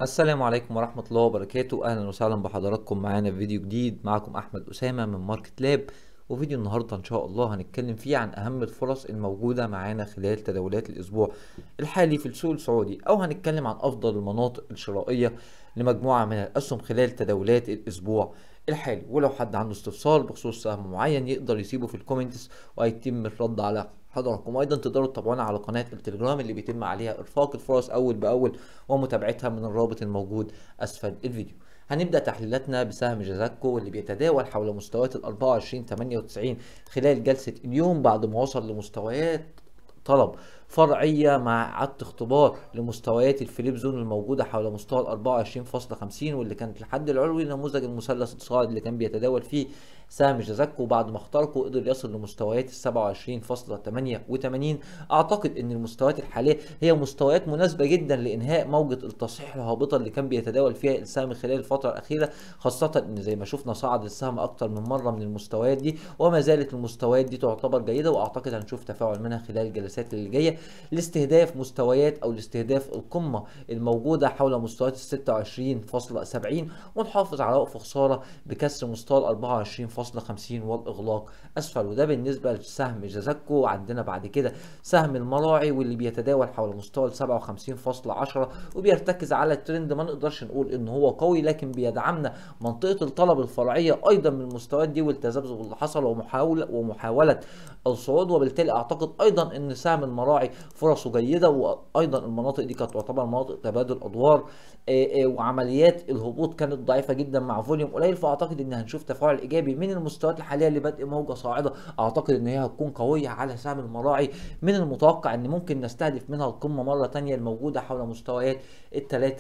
السلام عليكم ورحمة الله وبركاته أهلا وسهلا بحضراتكم معانا في فيديو جديد معكم أحمد أسامة من ماركت لاب وفيديو النهاردة إن شاء الله هنتكلم فيه عن أهم الفرص الموجودة معانا خلال تداولات الأسبوع الحالي في السوق السعودي أو هنتكلم عن أفضل المناطق الشرائية لمجموعة من الأسهم خلال تداولات الأسبوع الحالي ولو حد عنده استفسار بخصوص سهم معين يقدر يسيبه في الكومنتس وهيتم الرد على حضراتكم وايضا تقدروا تتابعونا على قناه التليجرام اللي بيتم عليها ارفاق الفرص اول باول ومتابعتها من الرابط الموجود اسفل الفيديو هنبدا تحليلاتنا بسهم جازاكو واللي بيتداول حول مستويات ال 24 98 خلال جلسه اليوم بعد ما وصل لمستويات طلب فرعية مع عدة اختبار لمستويات الفليب زون الموجودة حول مستوى ال 24.50 واللي كانت الحد العلوي نموذج المثلث الصاعد اللي كان بيتداول فيه سهم جازاكو بعد ما اخترقه قدر يصل لمستويات ال 27.88 اعتقد ان المستويات الحالية هي مستويات مناسبة جدا لانهاء موجة التصحيح الهابطة اللي كان بيتداول فيها السهم خلال الفترة الاخيرة خاصة ان زي ما شفنا صعد السهم اكتر من مرة من المستويات دي وما زالت المستويات دي تعتبر جيدة واعتقد هنشوف تفاعل منها خلال الجلسات اللي جاية لاستهداف مستويات او لاستهداف القمه الموجوده حول مستويات ال 26.70 ونحافظ على وقف خساره بكسر مستوى ال 24.50 والاغلاق اسفل وده بالنسبه لسهم جازاكو عندنا بعد كده سهم المراعي واللي بيتداول حول مستوى ال 57.10 وبيرتكز على الترند ما نقدرش نقول ان هو قوي لكن بيدعمنا منطقه الطلب الفرعيه ايضا من المستويات دي والتذبذب اللي حصل ومحاوله ومحاوله الصعود وبالتالي اعتقد ايضا ان سهم المراعي فرصه جيده وايضا المناطق دي كانت تعتبر مناطق تبادل ادوار وعمليات الهبوط كانت ضعيفه جدا مع فوليوم قليل فاعتقد ان هنشوف تفاعل ايجابي من المستويات الحاليه لبدء موجه صاعده اعتقد ان هي هتكون قويه على سهم المراعي من المتوقع ان ممكن نستهدف منها القمه مره ثانيه الموجوده حول مستويات ال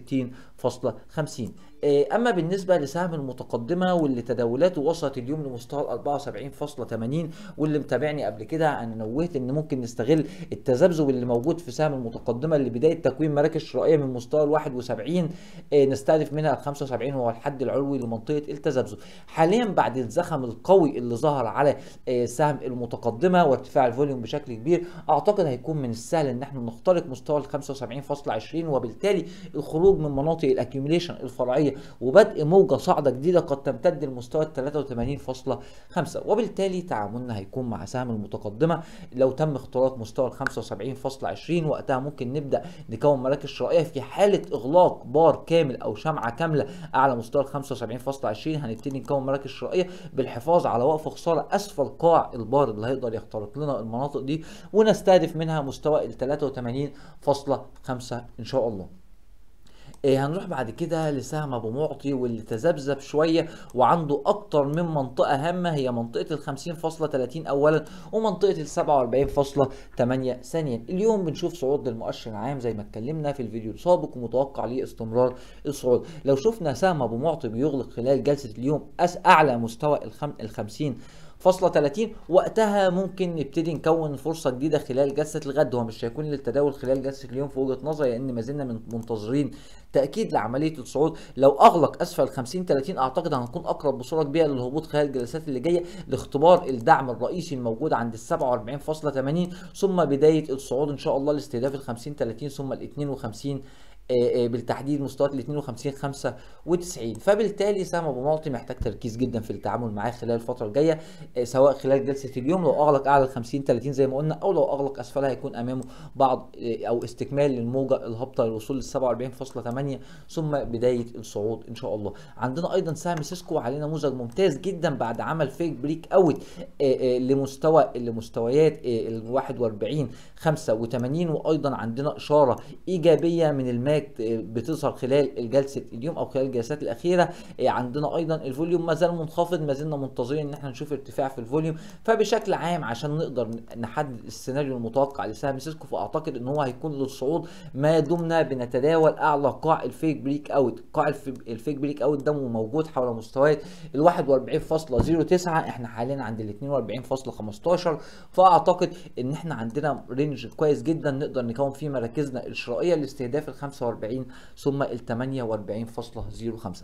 63.50 اما بالنسبه لسهم المتقدمه واللي تداولاته وصلت اليوم لمستوى ال 74.80 واللي متابعني قبل كده انا نوهت ان ممكن نستغل التذبذب اللي موجود في سهم المتقدمه لبدايه تكوين مراكز شرائيه من مستوى ال 71 نستهدف منها ال 75 هو الحد العلوي لمنطقه التذبذب حاليا بعد الزخم القوي اللي ظهر على سهم المتقدمه وارتفاع الفوليوم بشكل كبير اعتقد هيكون من السهل ان احنا نخترق مستوى ال 75.20 وبالتالي الخروج من مناطق الاكيوميليشن الفرعيه وبدء موجة صاعدة جديدة قد تمتد لمستوى 83.5 وبالتالي تعاملنا هيكون مع سهم المتقدمة لو تم اختراق مستوى ال 75.20 وقتها ممكن نبدأ نكون مراكز شرائية في حالة إغلاق بار كامل أو شمعة كاملة أعلى مستوى ال 75.20 هنبتدي نكون مراكز شرائية بالحفاظ على وقف خسارة أسفل قاع البار اللي هيقدر يخترق لنا المناطق دي ونستهدف منها مستوى ال 83.5 إن شاء الله. إيه هنروح بعد كده لسهم ابو معطي واللي تذبذب شويه وعنده اكتر من منطقه هامه هي منطقه ال 50.30 اولا ومنطقه ال 47.8 ثانيا اليوم بنشوف صعود للمؤشر العام زي ما اتكلمنا في الفيديو السابق ومتوقع ليه استمرار الصعود لو شفنا سهم ابو معطي بيغلق خلال جلسه اليوم اعلى مستوى ال 50 فاصلة 30 وقتها ممكن نبتدي نكون فرصة جديدة خلال جلسة الغد هو مش هيكون للتداول خلال جلسة اليوم في وجهة نظري لأن ما زلنا منتظرين تأكيد لعملية الصعود لو أغلق أسفل 50 30 أعتقد هنكون أقرب بصورة كبيرة للهبوط خلال الجلسات اللي جاية لاختبار الدعم الرئيسي الموجود عند ال 47.80 ثم بداية الصعود إن شاء الله لاستهداف ال 50 30 ثم ال 52 بالتحديد مستويات ال 52 95 فبالتالي سهم ابو معطي محتاج تركيز جدا في التعامل معاه خلال الفتره الجايه سواء خلال جلسه اليوم لو اغلق اعلى ال 50 30 زي ما قلنا او لو اغلق اسفلها هيكون امامه بعض او استكمال للموجه الهابطه للوصول لل 47.8 ثم بدايه الصعود ان شاء الله عندنا ايضا سهم سيسكو عليه نموذج ممتاز جدا بعد عمل فيك بريك اوت لمستوى لمستويات ال 41 85 وايضا عندنا اشاره ايجابيه من المال بتظهر خلال جلسه اليوم او خلال الجلسات الاخيره عندنا ايضا الفوليوم ما زال منخفض ما زلنا منتظرين ان احنا نشوف ارتفاع في الفوليوم فبشكل عام عشان نقدر نحدد السيناريو المتوقع لسهم سيسكو فاعتقد ان هو هيكون للصعود ما دمنا بنتداول اعلى قاع الفيك بريك اوت قاع الفيك بريك اوت ده موجود حول مستويات ال 41.09 احنا حاليا عند ال 42.15 فاعتقد ان احنا عندنا رينج كويس جدا نقدر نكون فيه مراكزنا الشرائيه لاستهداف ال 45 ثم ال 48.05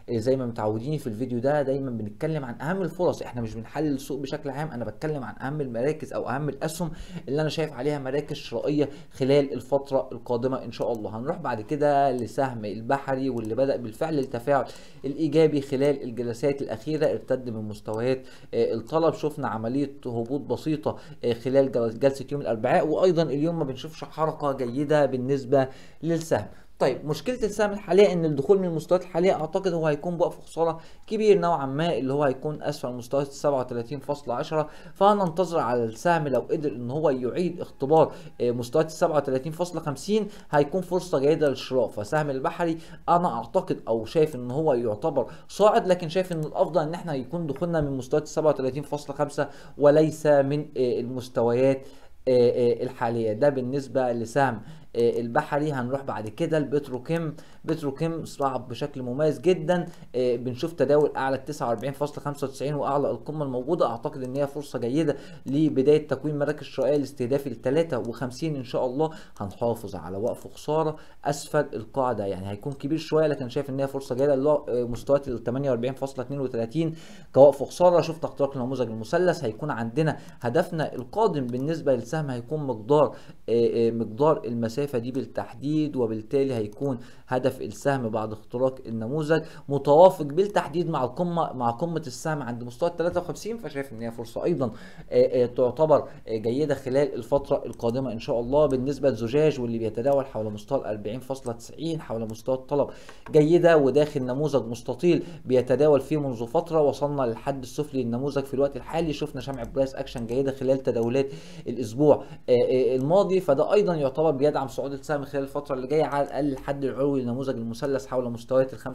آه، زي ما متعودين في الفيديو ده دايما بنتكلم عن اهم الفرص احنا مش بنحلل السوق بشكل عام انا بتكلم عن اهم المراكز او اهم الاسهم اللي انا شايف عليها مراكز شرائيه خلال الفتره القادمه ان شاء الله هنروح بعد كده لسهم البحري واللي بدا بالفعل التفاعل الايجابي خلال الجلسات الاخيره ارتد من مستويات آه، الطلب شفنا عمليه هبوط بسيطه آه، خلال جل- جلسه يوم الاربعاء وايضا اليوم ما بنشوفش حركه جيده بالنسبه للسهم طيب مشكله السهم الحاليه ان الدخول من المستويات الحاليه اعتقد هو هيكون بوقف خساره كبير نوعا ما اللي هو هيكون اسفل مستويات 37.10 فهننتظر على السهم لو قدر ان هو يعيد اختبار آه، مستويات 37.50 هيكون فرصه جيده للشراء فسهم البحري انا اعتقد او شايف ان هو يعتبر صاعد لكن شايف ان الافضل ان احنا يكون دخولنا من مستويات 37.5 وليس من آه، المستويات آه، آه، الحاليه ده بالنسبه لسهم آه، البحري هنروح بعد كده البتروكيم بتروكيم صعب بشكل مميز جدا آه، بنشوف تداول اعلى 49.95 واعلى القمه الموجوده اعتقد ان هي فرصه جيده لبدايه تكوين مراكز شرائيه الاستهدافي ل 53 ان شاء الله هنحافظ على وقف خساره اسفل القاعده يعني هيكون كبير شويه لكن شايف ان هي فرصه جيده اللي هو آه، مستويات ال 48.32 كوقف خساره شفت اختراق النموذج المثلث هيكون عندنا هدفنا القادم بالنسبه للسهم هيكون مقدار آه، آه، مقدار المسافه دي بالتحديد وبالتالي هيكون هدف السهم بعد اختراق النموذج متوافق بالتحديد مع القمه مع قمه السهم عند مستوى 53 فشايف ان هي فرصه ايضا آه، آه، تعتبر آه، جيده خلال الفتره القادمه ان شاء الله بالنسبه للزجاج واللي بيتداول حول مستوى ال 40.90 حول مستوى الطلب جيده وداخل نموذج مستطيل بيتداول فيه منذ فتره وصلنا للحد السفلي للنموذج في الوقت الحالي شفنا شمع برايس اكشن جيده خلال تداولات الاسبوع آه، آه، الماضي فده ايضا يعتبر بيدعم صعود السهم خلال الفتره اللي جايه على الاقل الحد العلوي لنموذج المثلث حول مستويات ال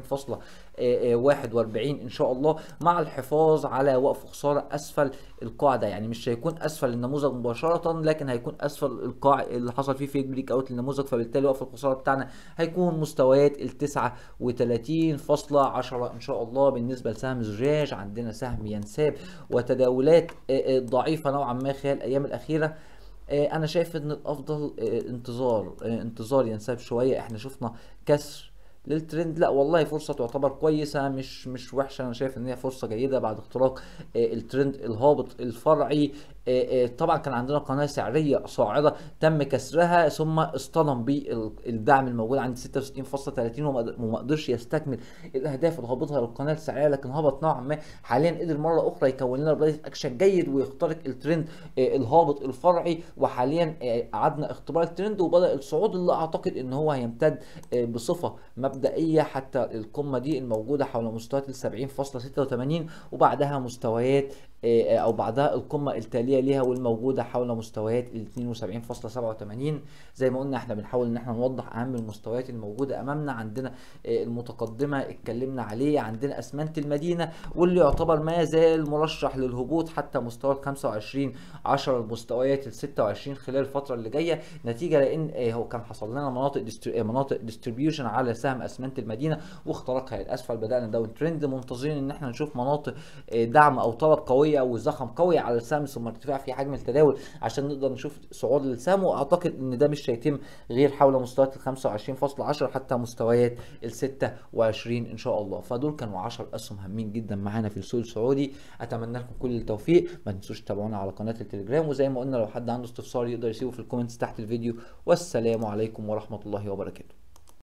45.41 ان شاء الله مع الحفاظ على وقف خساره اسفل القاعده يعني مش هيكون اسفل النموذج مباشره لكن هيكون اسفل القاع اللي حصل فيه فيك بريك اوت للنموذج فبالتالي وقف الخساره بتاعنا هيكون مستويات ال 39.10 ان شاء الله بالنسبه لسهم زجاج عندنا سهم ينساب وتداولات آه، آه، ضعيفه نوعا ما خلال الايام الاخيره آه، انا شايف ان الافضل آه، انتظار آه، انتظار ينساب شويه احنا شفنا كسر للترند لا والله فرصه تعتبر كويسه مش مش وحشه انا شايف ان هي فرصه جيده بعد اختراق آه، الترند الهابط الفرعي آه، آه، طبعا كان عندنا قناه سعريه صاعده تم كسرها ثم اصطدم بالدعم الموجود عند 66.30 وما وما قدرش يستكمل الاهداف اللي هبطها للقناه السعريه لكن هبط نوعا ما حاليا قدر مره اخرى يكون لنا بدايه اكشن جيد ويخترق الترند آه، الهابط الفرعي وحاليا آه، قعدنا اختبار الترند وبدا الصعود اللي اعتقد ان هو هيمتد آه، بصفه مبدئيه حتى القمه دي الموجوده حول مستويات ال 70.86 وبعدها مستويات آه، او بعدها القمه التاليه ليها والموجوده حول مستويات ال 72.87 زي ما قلنا احنا بنحاول ان احنا نوضح اهم المستويات الموجوده امامنا عندنا آه، المتقدمه اتكلمنا عليه عندنا اسمنت المدينه واللي يعتبر ما زال مرشح للهبوط حتى مستوى ال 25 10 المستويات ال 26 خلال الفتره اللي جايه نتيجه لان آه، هو كان حصل لنا مناطق ديستر... آه، مناطق ديستريبيوشن على سهم اسمنت المدينه واختراقها الاسفل بدانا داون ترند منتظرين ان احنا نشوف مناطق آه، دعم او طلب قويه او زخم قوي على السهم ثم ارتفاع في حجم التداول عشان نقدر نشوف صعود للسهم واعتقد ان ده مش هيتم غير حول مستويات ال 25.10 حتى مستويات ال 26 ان شاء الله فدول كانوا 10 اسهم هامين جدا معانا في السوق السعودي اتمنى لكم كل التوفيق ما تنسوش تتابعونا على قناه التليجرام وزي ما قلنا لو حد عنده استفسار يقدر يسيبه في الكومنتس تحت الفيديو والسلام عليكم ورحمه الله وبركاته